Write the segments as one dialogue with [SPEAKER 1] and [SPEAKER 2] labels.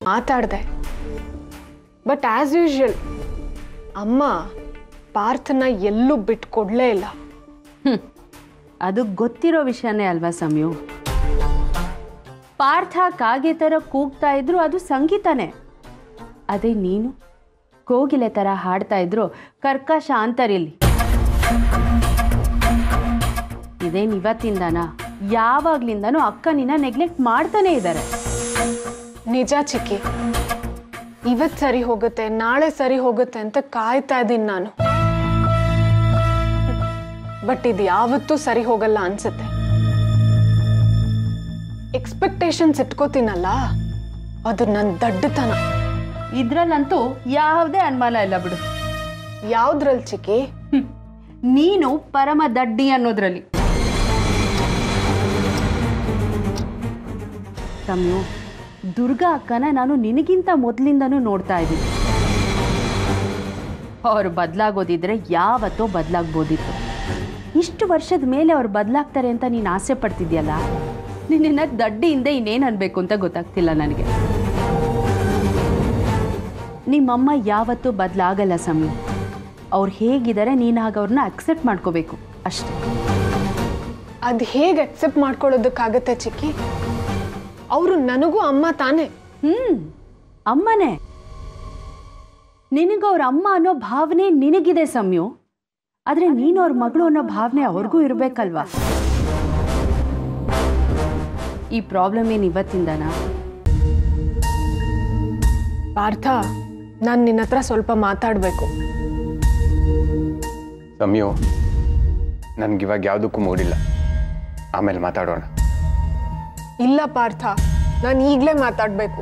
[SPEAKER 1] ಮಾತಾಡಿದೆ but as usual ಅಮ್ಮ ಪಾರ್ಥನ ಎಲ್ಲೂ ಬಿಟ್ಕೊಡ್ಲೇ ಇಲ್ಲ
[SPEAKER 2] ಅದು ಗೊತ್ತಿರೋ ವಿಷಯನೇ ಅಲ್ವಾ ಸಮಯು ಪಾರ್ಥ ಕಾಗೆ ಥರ ಕೂಗ್ತಾ ಇದ್ರು ಅದು ಸಂಗೀತನೇ ಅದೇ ನೀನು ಕೋಗಿಲೆ ಥರ ಹಾಡ್ತಾ ಇದ್ರು ಕರ್ಕಶ ಅಂತರಿಲಿ ಇದೇನು ಇವತ್ತಿಂದನಾ ಯಾವಾಗ್ಲಿಂದನೂ ಅಕ್ಕ ನಿನ್ನ ನೆಗ್ಲೆಕ್ಟ್ ಮಾಡ್ತಾನೆ ಇದ್ದಾರೆ
[SPEAKER 1] ನಿಜ ಚಿಕ್ಕಿ ಇವತ್ ಸರಿ ಹೋಗುತ್ತೆ ನಾಳೆ ಸರಿ ಹೋಗುತ್ತೆ ಅಂತ ಕಾಯ್ತಾ ಇದ್ದೀನಿ ನಾನು ಬಟ್ ಇದು ಯಾವತ್ತೂ ಸರಿ ಹೋಗಲ್ಲ ಅನ್ಸುತ್ತೆ ಎಕ್ಸ್ಪೆಕ್ಟೇಷನ್ಸ್ ಇಟ್ಕೋತೀನಲ್ಲ ಅದು ನನ್ನ ದಡ್ಡತನ
[SPEAKER 2] ಇದ್ರಲ್ಲಂತೂ ಯಾವುದೇ ಅನುಮಾನ ಇಲ್ಲ ಬಿಡು
[SPEAKER 1] ಯಾವ್ದ್ರಲ್ಲಿ ಚಿಕ್ಕಿ
[SPEAKER 2] ಹ್ಮ್. ನೀನು ಪರಮ ದಡ್ಡಿ ಅನ್ನೋದ್ರಲ್ಲಿ ತಮ್ಯು ದುರ್ಗಾ ಅಕ್ಕನ ನಾನು ನಿನಗಿಂತ ಮೊದಲಿಂದನೂ ನೋಡ್ತಾ ಇದ್ದೀನಿ ಅವ್ರು ಬದಲಾಗೋದಿದ್ರೆ ಯಾವತ್ತೋ ಬದಲಾಗ್ಬೋದಿತ್ತು ಇಷ್ಟು ವರ್ಷದ ಮೇಲೆ ಅವ್ರು ಬದಲಾಗ್ತಾರೆ ಅಂತ ನೀನು ಆಸೆ ಪಡ್ತಿದ್ಯಲ್ಲ ನಿನ್ನ ದಡ್ಡಿಯಿಂದ ಇನ್ನೇನು ಅನ್ಬೇಕು ಅಂತ ಗೊತ್ತಾಗ್ತಿಲ್ಲ ನನಗೆ ನಿಮ್ಮಮ್ಮ ಯಾವತ್ತೂ ಬದಲಾಗಲ್ಲ ಸಮೀರ್ ಅವ್ರು ಹೇಗಿದ್ದಾರೆ ನೀನಾಗ ಅವ್ರನ್ನ ಅಕ್ಸೆಪ್ಟ್ ಮಾಡ್ಕೋಬೇಕು ಅಷ್ಟೇ
[SPEAKER 1] ಅದ್ ಹೇಗೆ ಅಕ್ಸೆಪ್ಟ್ ಮಾಡ್ಕೊಳ್ಳೋದಕ್ಕಾಗತ್ತೆ ಚಿಕ್ಕಿ ಅವರು ನನಗೂ ಅಮ್ಮ ತಾನೇ
[SPEAKER 2] ಹ್ಮ್ ಅಮ್ಮನೇ ನಿನಗವ್ರ ಅಮ್ಮ ಅನ್ನೋ ಭಾವನೆ ನಿನಗಿದೆ ಸಮಯು ಆದ್ರೆ ನೀನು ಅವ್ರ ಮಗಳು ಅನ್ನೋ ಭಾವನೆ ಅವ್ರಿಗೂ ಇರಬೇಕಲ್ವಾ ಈ ಪ್ರಾಬ್ಲಮ್ ಏನು ಇವತ್ತಿಂದನಾ
[SPEAKER 1] ಪಾರ್ಥ ನಾನು ನಿನ್ನ ಹತ್ರ ಸ್ವಲ್ಪ ಮಾತಾಡಬೇಕು
[SPEAKER 3] ಸಮಯು ನನ್ಗಿವಾಗ ಯಾವುದಕ್ಕೂ ಮೂಡಿಲ್ಲ ಆಮೇಲೆ ಮಾತಾಡೋಣ
[SPEAKER 1] ಇಲ್ಲ ಪಾರ್ಥ ನಾನು ಈಗಲೇ ಮಾತಾಡಬೇಕು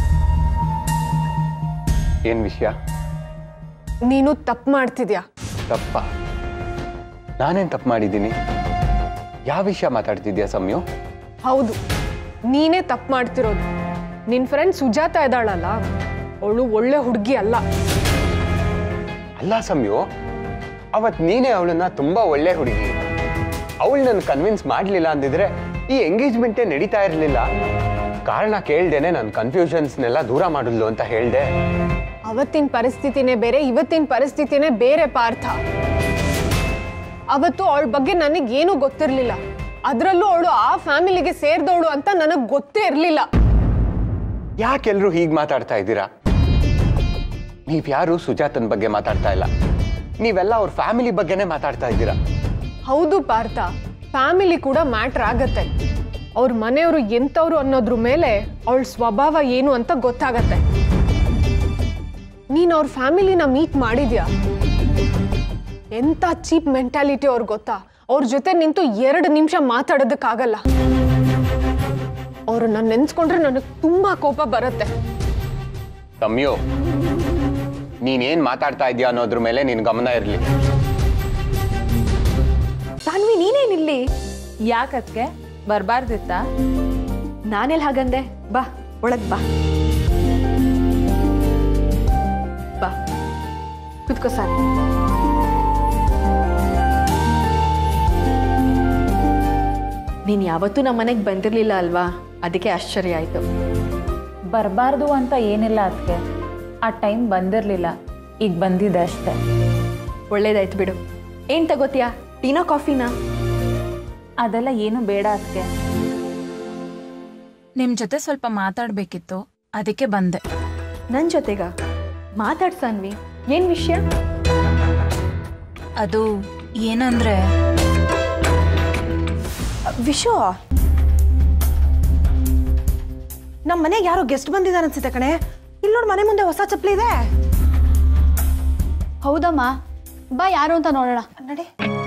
[SPEAKER 3] ಏನು ವಿಷಯ
[SPEAKER 1] ನೀನು ತಪ್ಪು ಮಾಡ್ತಿದ್ಯಾ
[SPEAKER 3] ತಪ್ಪ ನಾನೇನು ತಪ್ಪು ಮಾಡಿದ್ದೀನಿ ಯಾವ ವಿಷಯ ಮಾತಾಡ್ತಿದ್ಯಾ ಸಮಯು
[SPEAKER 1] ಹೌದು ನೀನೇ ತಪ್ಪು ಮಾಡ್ತಿರೋದು ನಿನ್ನ ಫ್ರೆಂಡ್ ಸುಜಾತ ಇದ್ದಾಳಲ್ಲ ಅವಳು ಒಳ್ಳೆ ಹುಡುಗಿ ಅಲ್ಲ
[SPEAKER 3] ಅಲ್ಲ ಸಮಯು ಅವತ್ ನೀನೇ ಅವಳನ್ನ ತುಂಬಾ ಒಳ್ಳೆ ಹುಡುಗಿ ಅವಳು ನನ್ನ ಕನ್ವಿನ್ಸ್ ಮಾಡಲಿಲ್ಲ ಅಂದಿದ್ರೆ ಈ ಎಂಗೇಜ್ಮೆಂಟೇ ನಡೀತಾ ಇರಲಿಲ್ಲ ಕಾರಣ ಕೇಳ್ದೇನೆ ನನ್ನ ಕನ್ಫ್ಯೂಷನ್ಸ್ನೆಲ್ಲ ದೂರ ಮಾಡಿದ್ಲು ಅಂತ ಹೇಳ್ದೆ
[SPEAKER 1] ಅವತ್ತಿನ ಪರಿಸ್ಥಿತಿನೇ ಬೇರೆ ಇವತ್ತಿನ ಪರಿಸ್ಥಿತಿನೇ ಬೇರೆ ಪಾರ್ಥ ಅವತ್ತು ಅವಳ ಬಗ್ಗೆ ನನಗೇನು ಗೊತ್ತಿರಲಿಲ್ಲ ಅದರಲ್ಲೂ ಅವಳು ಆ ಫ್ಯಾಮಿಲಿಗೆ ಸೇರಿದವಳು ಅಂತ ನನಗೆ ಗೊತ್ತೇ ಇರಲಿಲ್ಲ
[SPEAKER 3] ಯಾಕೆಲ್ರು ಹೀಗೆ ಮಾತಾಡ್ತಾ ಇದ್ದೀರಾ ನೀವ್ಯಾರು ಸುಜಾತನ್ ಬಗ್ಗೆ ಮಾತಾಡ್ತಾ ಇಲ್ಲ ನೀವೆಲ್ಲ ಅವ್ರ ಫ್ಯಾಮಿಲಿ ಬಗ್ಗೆನೇ ಮಾತಾಡ್ತಾ ಇದ್ದೀರಾ
[SPEAKER 1] ಹೌದು ಪಾರ್ಥ ಫ್ಯಾಮಿಲಿ ಕೂಡ ಮ್ಯಾಟ್ರ್ ಆಗತ್ತೆ ಅವ್ರ ಮನೆಯವರು ಎಂಥವ್ರು ಅನ್ನೋದ್ರ ಮೇಲೆ ಅವಳ ಸ್ವಭಾವ ಏನು ಅಂತ ಗೊತ್ತಾಗತ್ತೆ ನೀನು ಅವ್ರ ಫ್ಯಾಮಿಲಿನ ಮೀಟ್ ಮಾಡಿದ್ಯಾ ಎಂಥ ಚೀಪ್ ಮೆಂಟಾಲಿಟಿ ಅವ್ರಿಗೆ ಗೊತ್ತಾ ಅವ್ರ ಜೊತೆ ನಿಂತು ಎರಡು ನಿಮಿಷ ಮಾತಾಡೋದಕ್ಕಾಗಲ್ಲ ಅವ್ರನ್ನ ನೆನ್ಸ್ಕೊಂಡ್ರೆ ನನಗೆ ತುಂಬಾ ಕೋಪ ಬರುತ್ತೆ
[SPEAKER 3] ತಮ್ಯೋ ನೀನೇನ್ ಮಾತಾಡ್ತಾ ಇದೀಯ ಅನ್ನೋದ್ರ ಮೇಲೆ ನಿನ್ ಗಮನ ಇರಲಿ
[SPEAKER 4] ಸಾನ್ವಿ ನೀನೇನಿಲ್ಲಿ
[SPEAKER 5] ಯಾಕದ್ಕೆ ಬರಬಾರ್ದಿತ್ತ
[SPEAKER 4] ನಾನೆಲ್ಲಿ ಹಾಗಂದೆ ಬಾ ಒಳಗ್ ಬಾ ಬಾ ಕುತ್ಕೋ ಸಾನ್ ನೀನ್ ಯಾವತ್ತೂ ನಮ್ಮ ಮನೆಗೆ ಬಂದಿರ್ಲಿಲ್ಲ ಅಲ್ವಾ ಅದಕ್ಕೆ ಆಶ್ಚರ್ಯ ಆಯ್ತು
[SPEAKER 5] ಬರಬಾರ್ದು ಅಂತ ಏನಿಲ್ಲ ಅದಕ್ಕೆ ಆ ಟೈಮ್ ಬಂದಿರಲಿಲ್ಲ ಈಗ ಬಂದಿದೆ ಅಷ್ಟೇ
[SPEAKER 4] ಒಳ್ಳೇದಾಯ್ತು ಬಿಡು ಏನ್ ತಗೋತೀಯಾ ಟೀನಾ ಕಾಫಿನಾ
[SPEAKER 5] ಅದೆಲ್ಲ ಏನು ಬೇಡ ಅದಕ್ಕೆ
[SPEAKER 6] ನಿಮ್ ಜೊತೆ ಸ್ವಲ್ಪ ಮಾತಾಡ್ಬೇಕಿತ್ತು ಅದಕ್ಕೆ ಬಂದೆ
[SPEAKER 4] ನನ್ ಜೊತೆಗ ಮಾತಾಡ್ ಸಾನ್ವಿ ಏನ್ ವಿಷಯ
[SPEAKER 6] ಅದು ಏನಂದ್ರೆ
[SPEAKER 7] ವಿಶು ನಮ್ಮ ಮನೆಗೆ ಯಾರೋ ಗೆಸ್ಟ್ ಬಂದಿದ್ದಾರೆ ಅನ್ಸುತ್ತೆ ಕಣೆ ಇಲ್ಲಿ ನೋಡ್ ಮನೆ ಮುಂದೆ ಹೊಸ ಚಪ್ಪಲಿ ಇದೆ
[SPEAKER 2] ಹೌದಮ್ಮ ಬಾ ಯಾರು ಅಂತ ನೋಡೋಣ
[SPEAKER 7] ನಡಿ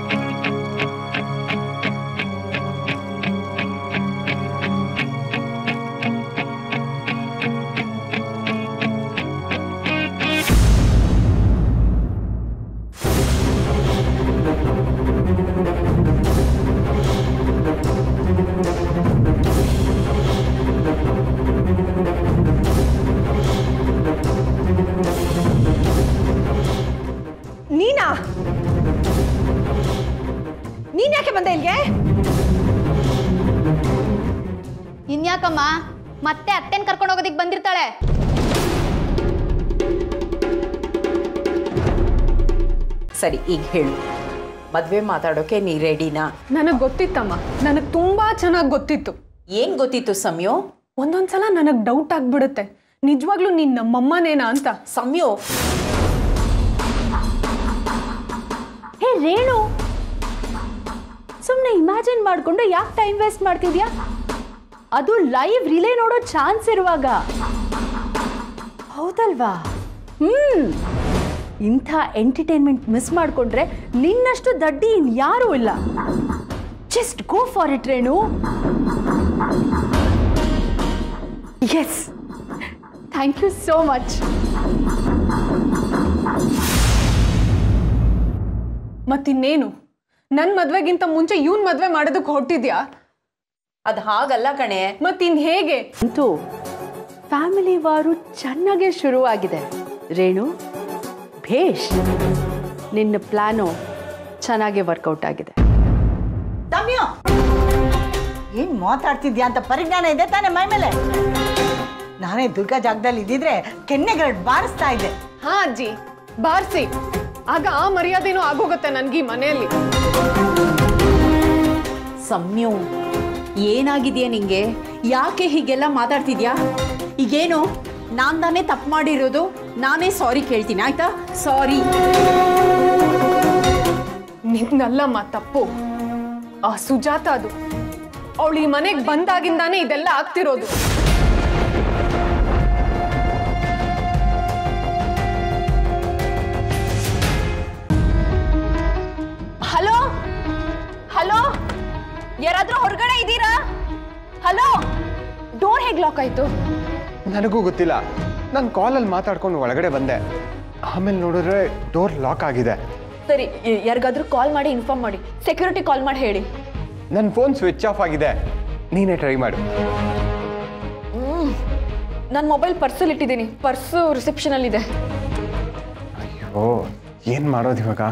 [SPEAKER 7] ನೀನಾ ನೀನ್ ಯಾಕೆ ಬಂದೆ ಇಲ್ಲಿಗೆ
[SPEAKER 8] ಇನ್ಯಾಕಮ್ಮ ಮತ್ತೆ ಅತ್ತೆನ್ ಕರ್ಕೊಂಡು ಹೋಗೋದಿಕ್ ಬಂದಿರ್ತಾಳೆ ಸರಿ ಈಗ ಹೇಳು ಮದುವೆ ಮಾತಾಡೋಕೆ ನೀ ರೆಡಿನಾ
[SPEAKER 1] ನನಗೆ ಗೊತ್ತಿತ್ತಮ್ಮ ನನಗೆ ತುಂಬಾ ಚೆನ್ನಾಗಿ ಗೊತ್ತಿತ್ತು
[SPEAKER 8] ಏನು ಗೊತ್ತಿತ್ತು ಸಮಯೋ
[SPEAKER 1] ಒಂದೊಂದ್ಸಲ ನನಗೆ ಡೌಟ್ ಆಗ್ಬಿಡುತ್ತೆ ನಿಜವಾಗ್ಲೂ ನೀನ್ ನಮ್ಮಮ್ಮನೇನಾ ಅಂತ
[SPEAKER 8] ಸಮಯೋ
[SPEAKER 2] ಹೇ ರೇಣು ಸುಮ್ಮನೆ ಇಮ್ಯಾಜಿನ್ ಮಾಡಿಕೊಂಡು ಯಾಕೆ ಟೈಮ್ ವೇಸ್ಟ್ ಮಾಡ್ತಿದ್ಯಾ ಅದು ಲೈವ್ ರಿಲೇ ನೋಡೋ ಚಾನ್ಸ್ ಇರುವಾಗ ಹೌದಲ್ವಾ ಹ್ಮ್ ಇಂಥ ಎಂಟರ್ಟೈನ್ಮೆಂಟ್ ಮಿಸ್ ಮಾಡಿಕೊಂಡ್ರೆ ನಿನ್ನಷ್ಟು ದಡ್ಡಿ ಇನ್ಯಾರೂ ಇಲ್ಲ just go for it Renu yes thank you so much
[SPEAKER 1] ಮತ್ತಿನ್ನೇನು ನನ್ನ ಮದ್ವೆಗಿಂತ ಮುಂಚೆ ಇವನ್ ಮದ್ವೆ ಮಾಡೋದಕ್ಕೆ ಹೊಟ್ಟಿದ್ಯಾ
[SPEAKER 8] ಅದು ಹಾಗಲ್ಲ ಕಣೆ
[SPEAKER 1] ಮತ್ತಿನ್ ಹೇಗೆ
[SPEAKER 2] ಅಂತೂ ಫ್ಯಾಮಿಲಿ ವಾರು ಚೆನ್ನಾಗೇ ಶುರುವಾಗಿದೆ ರೇಣು ಭೇಷ್ ನಿನ್ನ ಪ್ಲಾನು ಚೆನ್ನಾಗೇ ವರ್ಕೌಟ್ ಆಗಿದೆ
[SPEAKER 9] ದಮ್ಯ ಏನ್ ಮಾತಾಡ್ತಿದ್ಯಾ ಅಂತ ಪರಿಜ್ಞಾನ ಇದೆ ತಾನೇ ಮೈ ಮೇಲೆ ನಾನೇ ದುರ್ಗಾ ಜಾಗದಲ್ಲಿ ಇದ್ದಿದ್ರೆ ಕೆನ್ನೆಗರಡ್ ಬಾರಿಸ್ತಾ ಇದ್ದೆ
[SPEAKER 1] ಹಾ ಅಜ್ಜಿ ಬಾರ್ಸಿ ಆಗ ಆ ಮರ್ಯಾದೆನೂ ಆಗೋಗುತ್ತೆ ನನ್ಗೆ ಈ ಮನೆಯಲ್ಲಿ
[SPEAKER 8] ಸಮ್ಯು ಏನಾಗಿದೆಯಾ ನಿಂಗೆ ಯಾಕೆ ಹೀಗೆಲ್ಲ ಮಾತಾಡ್ತಿದ್ಯಾ ಈಗೇನು ನಾನು ತಾನೇ ತಪ್ಪು ಮಾಡಿರೋದು ನಾನೇ ಸಾರಿ ಕೇಳ್ತೀನಿ ಆಯ್ತಾ ಸಾರಿ
[SPEAKER 1] ನಿಂದಲ್ಲಮ್ಮ ತಪ್ಪು ಆ ಸುಜಾತ ಅದು ಅವಳು ಈ ಮನೆಗೆ ಬಂದಾಗಿಂದಾನೇ ಇದೆಲ್ಲ ಆಗ್ತಿರೋದು
[SPEAKER 2] ಹಲೋ ಹಲೋ ಯಾರಾದ್ರೂ ಹೊರಗಡೆ ಇದ್ದೀರಾ ಹಲೋ ಡೋರ್ ಹೇಗ್ ಲಾಕ್ ಆಯ್ತು
[SPEAKER 3] ನನಗೂ ಗೊತ್ತಿಲ್ಲ ನಾನು ಕಾಲಲ್ಲಿ ಮಾತಾಡ್ಕೊಂಡು ಒಳಗಡೆ ಬಂದೆ ಆಮೇಲೆ ನೋಡಿದ್ರೆ ಡೋರ್ ಲಾಕ್ ಆಗಿದೆ
[SPEAKER 4] ಸರಿ ಯಾರಿಗಾದ್ರೂ ಕಾಲ್ ಮಾಡಿ ಇನ್ಫಾರ್ಮ್ ಮಾಡಿ ಸೆಕ್ಯೂರಿಟಿ ಕಾಲ್ ಮಾಡಿ ಹೇಳಿ
[SPEAKER 3] ನನ್ನ ಫೋನ್ ಸ್ವಿಚ್ ಆಫ್ ಆಗಿದೆ ನೀನೇ ಟ್ರೈ ಮಾಡು
[SPEAKER 4] ನನ್ನ ಮೊಬೈಲ್ ಪರ್ಸಲ್ಲಿ ಇಟ್ಟಿದ್ದೀನಿ ಪರ್ಸು ರಿಸೆಪ್ಷನಲ್ಲಿದೆ
[SPEAKER 3] ಅಯ್ಯೋ ಏನು ಮಾಡೋದು ಇವಾಗ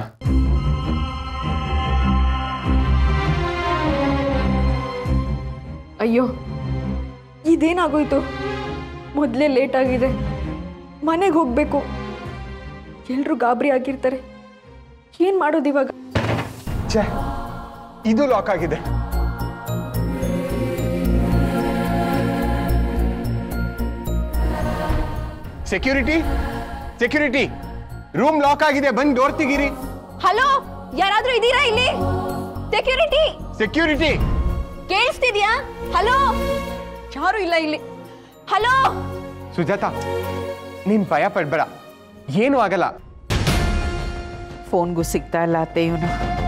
[SPEAKER 4] ಅಯ್ಯೋ ಇದೇನಾಗೋಯ್ತು ಮೊದಲೇ ಲೇಟ್ ಆಗಿದೆ ಮನೆಗೆ ಹೋಗಬೇಕು ಎಲ್ಲರೂ ಗಾಬರಿ ಆಗಿರ್ತಾರೆ ಏನು ಮಾಡೋದು ಇವಾಗ
[SPEAKER 3] ಛೇ ಇದು ಲಾಕ್ ಆಗಿದೆ ಸೆಕ್ಯೂರಿಟಿ ಸೆಕ್ಯೂರಿಟಿ ರೂಮ್ ಲಾಕ್ ಆಗಿದೆ ಬಂದು ಡೋರ್ ತೆಗೀರಿ
[SPEAKER 4] ಹಲೋ ಯಾರಾದ್ರೂ ಇದ್ದೀರಾ ಇಲ್ಲಿ ಸೆಕ್ಯೂರಿಟಿ
[SPEAKER 3] ಸೆಕ್ಯೂರಿಟಿ
[SPEAKER 4] ಕೇಳಿಸ್ತಿದ್ಯಾ ಹಲೋ ಯಾರು ಇಲ್ಲ ಇಲ್ಲಿ ಹಲೋ
[SPEAKER 3] ಸುಜಾತ ನೀನ್ ಭಯ ಪಡ್ಬೇಡ ಏನೂ ಆಗಲ್ಲ
[SPEAKER 8] ಫೋನ್ಗೂ ಸಿಗ್ತಾ ಇಲ್ಲ ಅತ್ತೆ ಇವನು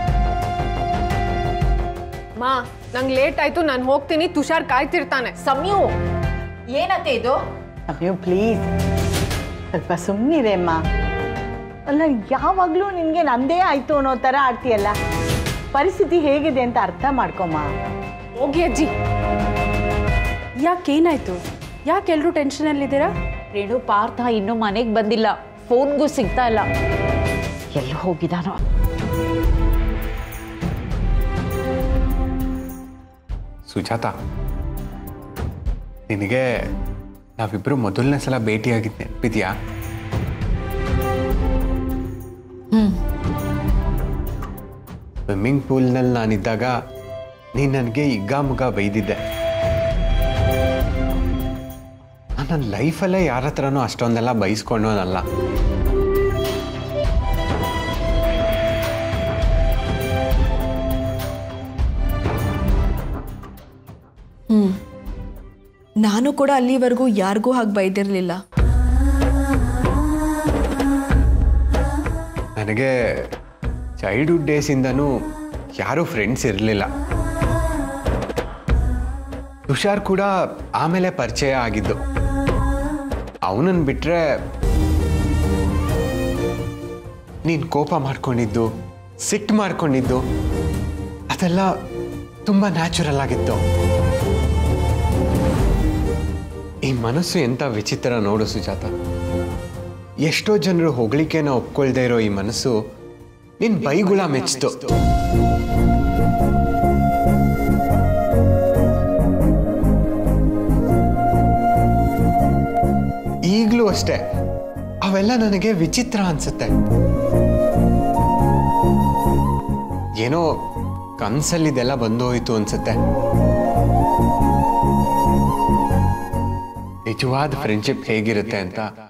[SPEAKER 1] ಮಾ ನಂಗೆ ಲೇಟ್ ಆಯ್ತು ನಾನು ಹೋಗ್ತೀನಿ ತುಷಾರ್ ಕಾಯ್ತಿರ್ತಾನೆ
[SPEAKER 8] ಸಮಯು ಏನತ್ತೆ ಇದು
[SPEAKER 9] ಅಯ್ಯೋ ಪ್ಲೀಸ್ ಸ್ವಲ್ಪ ಸುಮ್ಮನಿರೆ ಅಮ್ಮ ಅಲ್ಲ ಯಾವಾಗಲೂ ನಿನಗೆ ನಂದೇ ಆಯ್ತು ಅನ್ನೋ ಥರ ಆಡ್ತೀಯಲ್ಲ ಪರಿಸ್ಥಿತಿ ಹೇಗಿದೆ ಅಂತ ಅರ್ಥ ಮಾಡ್ಕೊಮ್ಮ
[SPEAKER 1] ಹೋಗಿ ಅಜ್ಜಿ
[SPEAKER 2] ಯಾಕೇನಾಯ್ತು ಯಾಕೆ ಎಲ್ಲರೂ ಟೆನ್ಷನಲ್ಲಿದ್ದೀರಾ
[SPEAKER 8] ರೇಣು ಪಾರ್ಥ ಇನ್ನೂ ಮನೆಗೆ ಬಂದಿಲ್ಲ ಫೋನ್ಗೂ ಸಿಗ್ತಾ ಇಲ್ಲ ಎಲ್ಲಿ ಹೋಗಿದಾನೋ
[SPEAKER 3] ಸುಜಾತ ನಿನಗೆ ನಾವಿಬ್ರು ಮೊದಲನೇ ಸಲ ಭೇಟಿಯಾಗಿದ್ದು ನೆನಪಿದ್ಯಾ ಸ್ವಿಮ್ಮಿಂಗ್ ಪೂಲ್ನಲ್ಲಿ ನಾನಿದ್ದಾಗ ನೀನು ನನಗೆ ಇಗ್ಗಾಮುಗ ಬೈದಿದ್ದೆ ನಾನು ನನ್ನ ಲೈಫಲ್ಲೇ ಯಾರ ಹತ್ರನೂ ಅಷ್ಟೊಂದೆಲ್ಲ ಬೈಸ್ಕೊಂಡವನಲ್ಲ
[SPEAKER 4] ನಾನು ಕೂಡ ಅಲ್ಲಿವರೆಗೂ ಯಾರಿಗೂ ಹಾಗೆ ಬೈದಿರಲಿಲ್ಲ
[SPEAKER 3] ನನಗೆ ಚೈಲ್ಡ್ಹುಡ್ ಡೇಸಿಂದನೂ ಯಾರೂ ಫ್ರೆಂಡ್ಸ್ ಇರಲಿಲ್ಲ ತುಷಾರ್ ಕೂಡ ಆಮೇಲೆ ಪರಿಚಯ ಆಗಿದ್ದು ಅವನನ್ನು ಬಿಟ್ಟರೆ ನೀನು ಕೋಪ ಮಾಡ್ಕೊಂಡಿದ್ದು ಸಿಟ್ಟು ಮಾಡ್ಕೊಂಡಿದ್ದು ಅದೆಲ್ಲ ತುಂಬ ನ್ಯಾಚುರಲ್ ಆಗಿತ್ತು ಈ ಮನಸ್ಸು ಎಂಥ ವಿಚಿತ್ರ ನೋಡು ಸುಜಾತ ಎಷ್ಟೋ ಜನರು ಹೊಗಳಿಕೆನ ಒಪ್ಕೊಳ್ದೇ ಇರೋ ಈ ಮನಸ್ಸು ನಿನ್ ಬೈಗುಳ ಮೆಚ್ಚಿತು ಈಗಲೂ ಅಷ್ಟೇ ಅವೆಲ್ಲ ನನಗೆ ವಿಚಿತ್ರ ಅನ್ಸುತ್ತೆ ಏನೋ ಕನ್ಸಲ್ಲಿ ಇದೆಲ್ಲ ಬಂದೋಯ್ತು ಅನ್ಸುತ್ತೆ ನಿಜವಾದ ಫ್ರೆಂಡ್ಶಿಪ್ ಹೇಗಿರುತ್ತೆ ಅಂತ